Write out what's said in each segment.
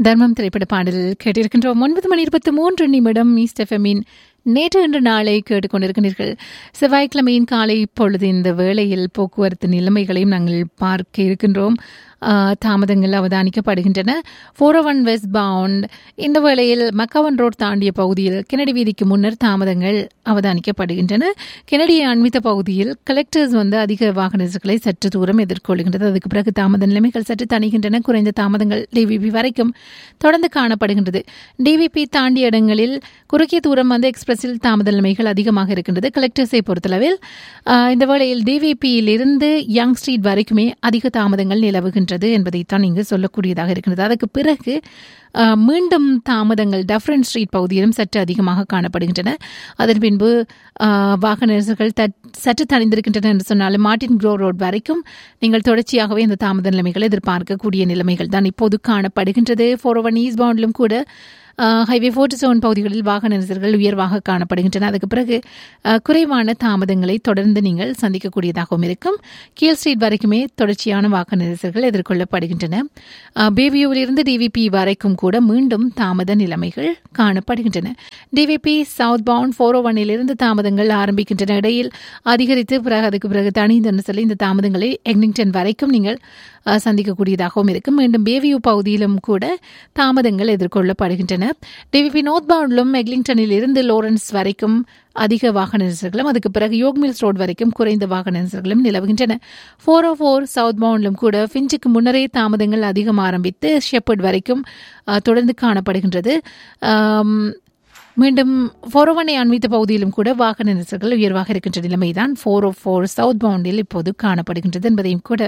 தர்மம் திரைப்பட பாடல் கேட்டிருக்கின்றோம் ஒன்பது மணி இருபத்தி மூன்று நிமிடம் ஈஸ்ட் எஃப்எம்மின் நேற்று இன்று நாளை கேட்டுக்கொண்டிருக்கிறீர்கள் செவ்வாய்க்கிழமையின் காலை இப்பொழுது இந்த வேளையில் போக்குவரத்து நிலைமைகளையும் நாங்கள் பார்க்க இருக்கின்றோம் ஆஹ், தாமதங்கள் அவதானிக்கப்படுகின்றன ஃபோர் ஒன் வெஸ்ட் பவுண்ட் இந்த வேளையில் மக்கவன் ரோட் தாண்டிய பகுதியில் கெனடி வீதிக்கு முன்னர் தாமதங்கள் அவதானிக்கப்படுகின்றன கெனடியை அண்மித்த பகுதியில் கலெக்டர்ஸ் வந்து அதிக வாகன நெரிசல்களை சற்று தூரம் எதிர்கொள்கின்றது அதுக்கு பிறகு தாமத நிலைமைகள் சற்று தணிகின்றன குறைந்த தாமதங்கள் டிவிபி வரைக்கும் தொடர்ந்து காணப்படுகின்றது டிவிபி தாண்டிய இடங்களில் குறுகிய தூரம் வந்து எக்ஸ்பிரஸில் தாமத நிலைமைகள் அதிகமாக இருக்கின்றது கலெக்டர்ஸை பொறுத்தளவில் ஆஹ், இந்த வேளையில் டிவிபியில் இருந்து யங் ஸ்ட்ரீட் வரைக்குமே அதிக தாமதங்கள் நிலவுகின்றது என்பதைத்தான் இங்கு சொல்லக்கூடியதாக இருக்கின்றது அதற்கு பிறகு ஆஹ், மீண்டும் தாமதங்கள் டஃப்ரன் ஸ்ட்ரீட் பகுதியிலும் சற்று அதிகமாக காணப்படுகின்றன அதன் பின்பு ஆஹ், வாகன நெரிசல்கள் தட்- சற்று தணிந்திருக்கின்றன என்று சொன்னாலும் மார்டின் க்ரோ ரோட் வரைக்கும் நீங்கள் தொடர்ச்சியாகவே இந்த தாமத நிலைமைகளை எதிர்பார்க்கக்கூடிய நிலைமைகள் தான் இப்போது காணப்படுகின்றது ஃபோர் ஒன் ஈஸ்ட் பவுண்டிலும் கூட ஹைவே ஃபோர்ட்டி செவன் பகுதிகளில் வாகன நெரிசல்கள் உயர்வாக காணப்படுகின்றன அதுக்கு பிறகு ஆஹ், குறைவான தாமதங்களை தொடர்ந்து நீங்கள் சந்திக்கக்கூடியதாகவும் இருக்கும் கீழ் ஸ்ட்ரீட் வரைக்குமே தொடர்ச்சியான வாகன நெரிசல்கள் எதிர்கொள்ளப்படுகின்றன பேபியூவில் இருந்து டிவிபி வரைக்கும் கூட மீண்டும் தாமத நிலைமைகள் காணப்படுகின்றன DVP southbound four O இருந்து தாமதங்கள் ஆரம்பிக்கின்றன இடையில் அதிகரித்து பிறகு அதுக்கு பிறகு தனிந்து சொல்லி இந்த தாமதங்களை எக்னிங்டன் வரைக்கும் நீங்கள் அஹ், சந்திக்கக்கூடியதாகவும் இருக்கும் மீண்டும் பேவியூ பகுதியிலும் கூட தாமதங்கள் எதிர்கொள்ளப்படுகின்றன டிவிபி நோர்த் பவுண்டிலும் எக்லிங்டனில் இருந்து லோரன்ஸ் வரைக்கும் அதிக வாகன நெரிசல்களும் அதுக்கு பிறகு யோக் மில்ஸ் ரோட் வரைக்கும் குறைந்த வாகன நெரிசல்களும் நிலவுகின்றன ஃபோர் ஓ ஃபோர் சவுத் பவுண்டிலும் கூட ஃபிஞ்சுக்கு முன்னரே தாமதங்கள் அதிகம் ஆரம்பித்து ஷெப்பர்ட் வரைக்கும் அஹ், தொடர்ந்து காணப்படுகின்றது ஆம், மீண்டும் ஃபோரோவனை அண்மித்த பகுதியிலும் கூட வாகன நெரிசல்கள் உயர்வாக இருக்கின்ற நிலைமைதான் ஃபோர் ஓ ஃபோர் சவுத் பவுண்டில் இப்போது காணப்படுகின்றது என்பதையும் கூட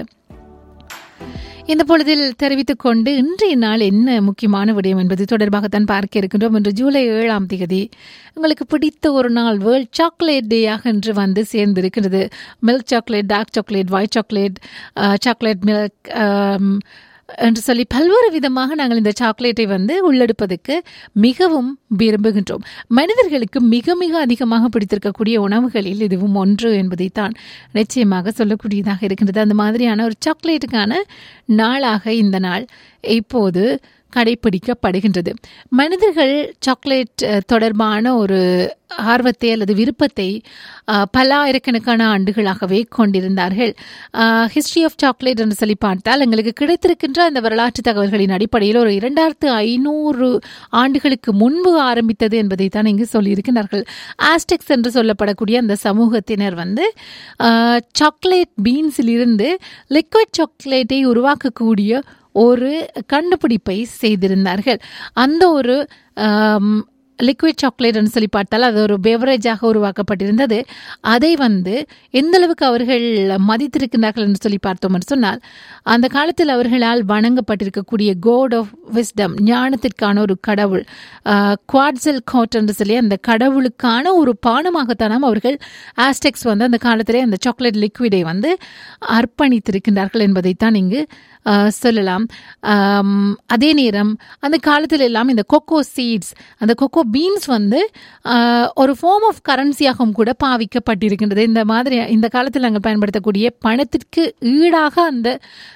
இந்த பொழுதில் தெரிவித்துக் கொண்டு இன்றைய நாள் என்ன முக்கியமான விடயம் என்பது தொடர்பாகத்தான் பார்க்க இருக்கின்றோம் இன்று ஜூலை ஏழாம் தேதி உங்களுக்கு பிடித்த ஒரு நாள் வேர்ல்ட் சாக்லேட் டேயாக இன்று வந்து சேர்ந்திருக்கிறது milk chocolate dark chocolate white chocolate chocolate milk என்று சொல்லி பல்வேறு விதமாக நாங்கள் இந்த சாக்லேட்டை வந்து உள்ளெடுப்பதற்கு மிகவும் விரும்புகின்றோம் மனிதர்களுக்கு மிக மிக அதிகமாக பிடித்திருக்கக்கூடிய உணவுகளில் இதுவும் ஒன்று என்பதைத்தான் நிச்சயமாக சொல்லக்கூடியதாக இருக்கின்றது அந்த மாதிரியான ஒரு சாக்லேட்டுக்கான நாளாக இந்த நாள் இப்போது கடைபிடிக்கப்படுகின்றது மனிதர்கள் சாக்லேட் அஹ், தொடர்பான ஒரு ஆர்வத்தை அல்லது விருப்பத்தை அஹ், பல ஆயிரக்கணக்கான ஆண்டுகளாகவே கொண்டிருந்தார்கள் ஹிஸ்டரி ஆஃப் சாக்லேட் என்று சொல்லி பார்த்தால் எங்களுக்கு கிடைத்திருக்கின்ற அந்த வரலாற்று தகவல்களின் அடிப்படையில் ஒரு இரண்டாயிரத்து ஐநூறு ஆண்டுகளுக்கு முன்பு ஆரம்பித்தது என்பதை தான் இங்கு சொல்லியிருக்கிறார்கள் ஆஸ்டெக்ஸ் என்று சொல்லப்படக்கூடிய அந்த சமூகத்தினர் வந்து சாக்லேட் பீன்ஸில் இருந்து லிக்விட் சாக்லேட்டை உருவாக்கக்கூடிய ஒரு கண்டுபிடிப்பை செய்திருந்தார்கள் அந்த ஒரு லிக்விட் சாக்லேட்னு சொல்லி பார்த்தால் அது ஒரு பெவரேஜாக உருவாக்கப்பட்டிருந்தது அதை வந்து எந்த அளவுக்கு அவர்கள் மதித்திருக்கிறார்கள் என்று சொல்லி பார்த்தோம் என்று சொன்னால் அந்த காலத்தில் அவர்களால் வணங்கப்பட்டிருக்கக்கூடிய கோட் ஆஃப் விஸ்டம் ஞானத்திற்கான ஒரு கடவுள் குவாட்சல் கோட் என்று சொல்லி அந்த கடவுளுக்கான ஒரு பானமாகத்தானாம் அவர்கள் ஆஸ்டெக்ஸ் வந்து அந்த காலத்திலே அந்த சாக்லேட் லிக்விடை வந்து அர்ப்பணித்திருக்கின்றார்கள் என்பதைத்தான் இங்கு ஆஹ், சொல்லலாம் ஆம், அதே நேரம் அந்த காலத்தில் எல்லாம் இந்த கொக்கோ சீட்ஸ் அந்த கொக்கோ பீன்ஸ் வந்து ஆஹ், ஒரு ஃபார்ம் ஆஃப் கரன்சியாகவும் கூட பாவிக்கப்பட்டிருக்கின்றது இந்த மாதிரி இந்த காலத்தில் நாங்கள் பயன்படுத்தக்கூடிய பணத்திற்கு ஈடாக அந்த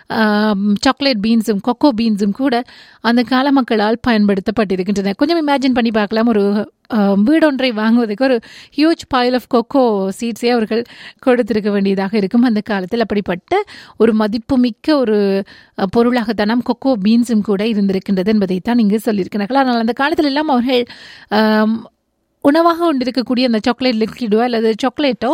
சாக்லேட் பீன்ஸும் கொக்கோ பீன்ஸும் கூட அந்த கால மக்களால் பயன்படுத்தப்பட்டிருக்கின்றன கொஞ்சம் இமேஜின் பண்ணி பார்க்கலாம் ஒரு ஆஹ், வீடொன்றை வாங்குவதற்கு ஒரு ஹியூஜ் பாயில் ஆஃப் கொக்கோ சீட்ஸே அவர்கள் கொடுத்திருக்க வேண்டியதாக இருக்கும் அந்த காலத்தில் அப்படிப்பட்ட ஒரு மதிப்புமிக்க ஒரு அஹ், பொருளாகத்தான் நாம் கொக்கோ பீன்ஸும் கூட இருந்திருக்கின்றது என்பதைத்தான் இங்கு சொல்லியிருக்கிறார்கள் ஆனால் அந்த காலத்தில் எல்லாம் அவர்கள் ஆம், உணவாக கொண்டிருக்கக்கூடிய அந்த சாக்லேட் லிக்விடோ அல்லது சாக்லேட்டோ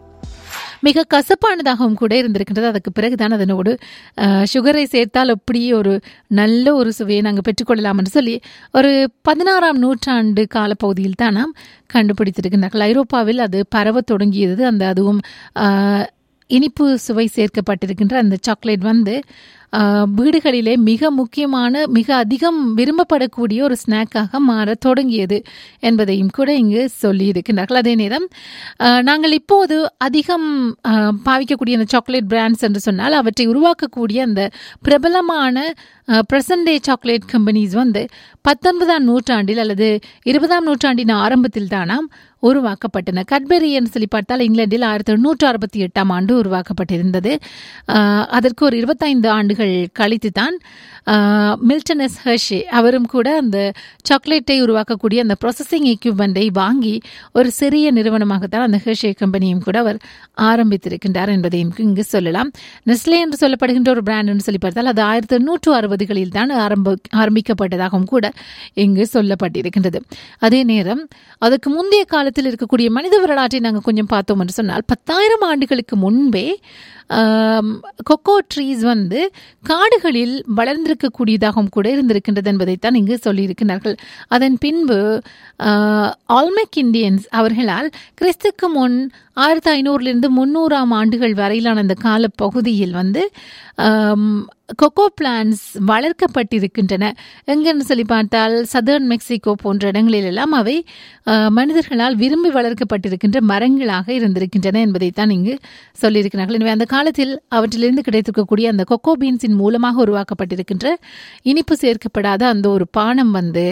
மிக கசப்பானதாகவும் கூட இருந்திருக்கின்றது அதுக்கு பிறகுதான் அதனோடு அஹ், சுகரை சேர்த்தால் எப்படி ஒரு நல்ல ஒரு சுவையை நாங்கள் பெற்றுக்கொள்ளலாம் என்று சொல்லி ஒரு பதினாறாம் நூற்றாண்டு காலப்பகுதியில் தான் நாம் கண்டுபிடித்திருக்கின்றார்கள் ஐரோப்பாவில் அது பரவத் தொடங்கியது அந்த அதுவும் அஹ், இனிப்பு சுவை சேர்க்கப்பட்டிருக்கின்ற அந்த சாக்லேட் வந்து ஆஹ், வீடுகளிலே மிக முக்கியமான மிக அதிகம் விரும்பப்படக்கூடிய ஒரு ஸ்நாக்காக மாற தொடங்கியது என்பதையும் கூட இங்கு சொல்லி இருக்கின்றார்கள் அதே நேரம் ஆஹ், நாங்கள் இப்போது அதிகம் ஆஹ், பாவிக்கக்கூடிய அந்த சாக்லேட் பிராண்ட்ஸ் என்று சொன்னால் அவற்றை உருவாக்கக்கூடிய அந்த பிரபலமான பிரசன்ட் டே சாக்லேட் கம்பெனிஸ் வந்து பத்தொன்பதாம் நூற்றாண்டில் அல்லது இருபதாம் நூற்றாண்டின் ஆரம்பத்தில் தானாம் உருவாக்கப்பட்டன கட்பெரி என்று சொல்லி பார்த்தால் இங்கிலாந்தில் ஆயிரத்தி எண்ணூற்று அறுபத்தி எட்டாம் ஆண்டு உருவாக்கப்பட்டிருந்தது ஆஹ் அதற்கு ஒரு இருபத்தைந்து ஆண்டுகள் கழித்து தான் மில்டன் எஸ் ஹர்ஷே அவரும் கூட அந்த சாக்லேட்டை உருவாக்கக்கூடிய அந்த ப்ராசஸிங் எக்யூப்மெண்ட்டை வாங்கி ஒரு சிறிய நிறுவனமாகத்தான் அந்த ஹர்ஷே கம்பெனியும் கூட அவர் ஆரம்பித்திருக்கின்றார் என்பதையும் இங்கு சொல்லலாம் நெஸ்லே என்று சொல்லப்படுகின்ற ஒரு பிராண்ட் என்று சொல்லி பார்த்தால் அது ஆயிரத்தி எண்ணூற்று அறுபதுகளில் தான் ஆரம்ப ஆரம்பிக்கப்பட்டதாகவும் கூட இங்கு சொல்லப்பட்டிருக்கின்றது அதே நேரம் அதுக்கு முந்தைய காலத்தில் இருக்கக்கூடிய மனித வரலாற்றை நாங்கள் கொஞ்சம் பார்த்தோம் என்று சொன்னால் பத்தாயிரம் ஆண்டுகளுக்கு முன்பே கொக்கோ ட்ரீஸ் வந்து காடுகளில் வளர்ந்திருக்கக்கூடியதாகவும் கூட இருந்திருக்கின்றது என்பதைத்தான் இங்கு சொல்லியிருக்கிறார்கள் அதன் பின்பு ஆல்மெக் இந்தியன்ஸ் அவர்களால் கிறிஸ்துக்கு முன் ஆயிரத்தி ஐநூறுலேருந்து முந்நூறாம் ஆண்டுகள் வரையிலான அந்த கால பகுதியில் வந்து கொக்கோ பிளான்ஸ் வளர்க்கப்பட்டிருக்கின்றன எங்கன்னு சொல்லி பார்த்தால் சதர்ன் மெக்சிகோ போன்ற இடங்களில் எல்லாம் அவை மனிதர்களால் விரும்பி வளர்க்கப்பட்டிருக்கின்ற மரங்களாக இருந்திருக்கின்றன என்பதைத்தான் இங்கு சொல்லியிருக்கிறார்கள் எனவே அந்த காலத்தில் அவற்றிலிருந்து கிடைத்திருக்கக்கூடிய அந்த கொக்கோ பீன்ஸின் மூலமாக உருவாக்கப்பட்டிருக்கின்ற இனிப்பு சேர்க்கப்படாத அந்த ஒரு பானம் வந்து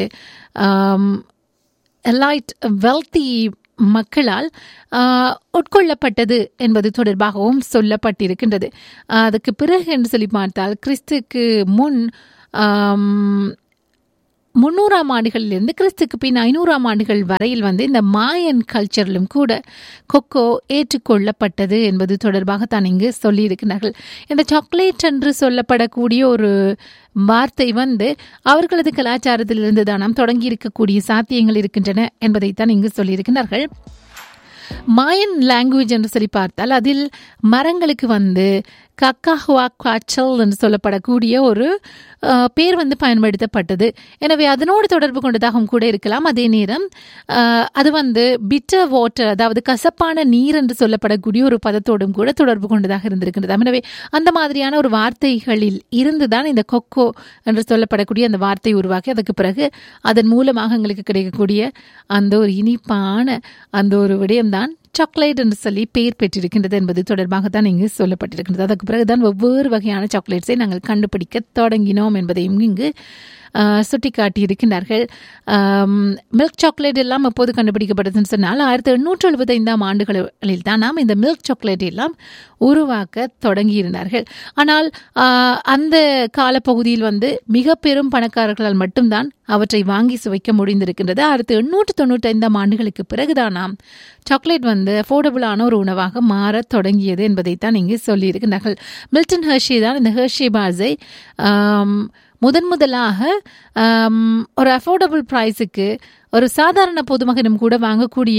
லைட் வெல்த்தி மக்களால் உட்கொள்ளப்பட்டது என்பது தொடர்பாகவும் சொல்லப்பட்டிருக்கின்றது அதுக்கு பிறகு என்று சொல்லி பார்த்தால் கிறிஸ்துக்கு முன் முன்னூறாம் ஆண்டுகளிலிருந்து கிறிஸ்துக்கு பின் ஐநூறாம் ஆண்டுகள் வரையில் வந்து இந்த மாயன் கல்ச்சரிலும் கூட கொக்கோ ஏற்றுக்கொள்ளப்பட்டது என்பது தொடர்பாக தான் இங்கு சொல்லியிருக்கிறார்கள் இந்த சாக்லேட் என்று சொல்லப்படக்கூடிய ஒரு வார்த்தை வந்து அவர்களது கலாச்சாரத்திலிருந்து தான் நாம் தொடங்கி இருக்கக்கூடிய சாத்தியங்கள் இருக்கின்றன என்பதைத்தான் இங்கு சொல்லியிருக்கிறார்கள் மாயன் லாங்குவேஜ் என்று சொல்லி பார்த்தால் அதில் மரங்களுக்கு வந்து கக்காஹுவா காச்சல் என்று சொல்லப்படக்கூடிய ஒரு பேர் வந்து பயன்படுத்தப்பட்டது எனவே அதனோடு தொடர்பு கொண்டதாகவும் கூட இருக்கலாம் அதே நேரம் அது வந்து பிட்டர் வாட்டர் அதாவது கசப்பான நீர் என்று சொல்லப்படக்கூடிய ஒரு பதத்தோடும் கூட தொடர்பு கொண்டதாக இருந்திருக்கின்றது எனவே அந்த மாதிரியான ஒரு வார்த்தைகளில் இருந்து தான் இந்த கொக்கோ என்று சொல்லப்படக்கூடிய அந்த வார்த்தை உருவாக்கி அதுக்கு பிறகு அதன் மூலமாக எங்களுக்கு கிடைக்கக்கூடிய அந்த ஒரு இனிப்பான அந்த ஒரு விடயம்தான் சாக்லேட் என்று சொல்லி பெயர் பெற்றிருக்கின்றது என்பது தொடர்பாக தான் இங்கு சொல்லப்பட்டிருக்கின்றது அதற்கு பிறகுதான் ஒவ்வொரு வகையான சாக்லேட்ஸை நாங்கள் கண்டுபிடிக்க தொடங்கினோம் என்பதையும் இங்கு சுட்டிக்காட்டி இருக்கின்றார்கள் மில்க் சாக்லேட் எல்லாம் எப்போது கண்டுபிடிக்கப்பட்டதுன்னு சொன்னால் ஆயிரத்தி எண்ணூற்று எழுபத்தைந்தாம் ஆண்டுகளில் தான் நாம் இந்த மில்க் சாக்லேட் எல்லாம் உருவாக்க தொடங்கியிருந்தார்கள் ஆனால் அந்த காலப்பகுதியில் வந்து மிக பெரும் பணக்காரர்களால் மட்டும்தான் அவற்றை வாங்கி சுவைக்க முடிந்திருக்கின்றது ஆயிரத்தி எண்ணூற்று தொண்ணூற்றி ஐந்தாம் ஆண்டுகளுக்கு பிறகுதான் நாம் சாக்லேட் வந்து அஃபோர்டபுளான ஒரு உணவாக மாற தொடங்கியது என்பதைத்தான் இங்கு சொல்லியிருக்கிறார்கள் மில்டன் ஹர்ஷி தான் இந்த ஹர்ஷி பாஸை முதன் முதலாக ஒரு அஃபோர்டபுள் ப்ரைஸுக்கு ஒரு சாதாரண பொதுமகனும் கூட வாங்கக்கூடிய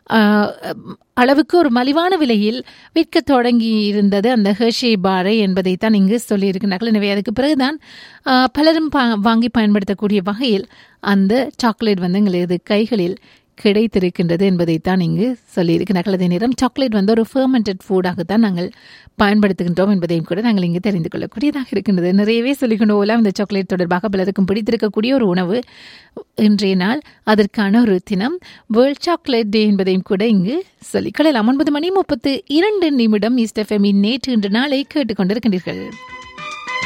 அளவுக்கு ஒரு மலிவான விலையில் விற்க தொடங்கி இருந்தது அந்த ஹெர்ஷே பாரை என்பதைத்தான் இங்கு சொல்லியிருக்கிறார்கள் எனவே அதுக்கு பிறகுதான் பலரும் வாங்கி பயன்படுத்தக்கூடிய வகையில் அந்த சாக்லேட் வந்து எங்களது கைகளில் கிடைத்திருக்கின்றது என்பதைத்தான் இங்கு சொல்லியிருக்கிறார்கள் அதே நேரம் சாக்லேட் வந்து ஒரு ஃபர்மெண்டட் ஃபுடாகத்தான் நாங்கள் பயன்படுத்துகின்றோம் என்பதையும் கூட நாங்கள் இங்கு தெரிந்து கொள்ளக்கூடியதாக இருக்கின்றது நிறையவே சொல்லிக்கொண்டு போலாம் இந்த சாக்லேட் தொடர்பாக பலருக்கும் பிடித்திருக்கக்கூடிய ஒரு உணவு இன்றைய நாள் அதற்கான ஒரு தினம் வேர்ல்ட் சாக்லேட் டே என்பதையும் கூட இங்கு சொல்லிக்கொள்ளலாம் ஒன்பது மணி முப்பத்து இரண்டு நிமிடம் ஈஸ்ட் எஃப்எம்மின் நேற்று இன்று நாளை கேட்டுக்கொண்டிருக்கின்றீர்கள்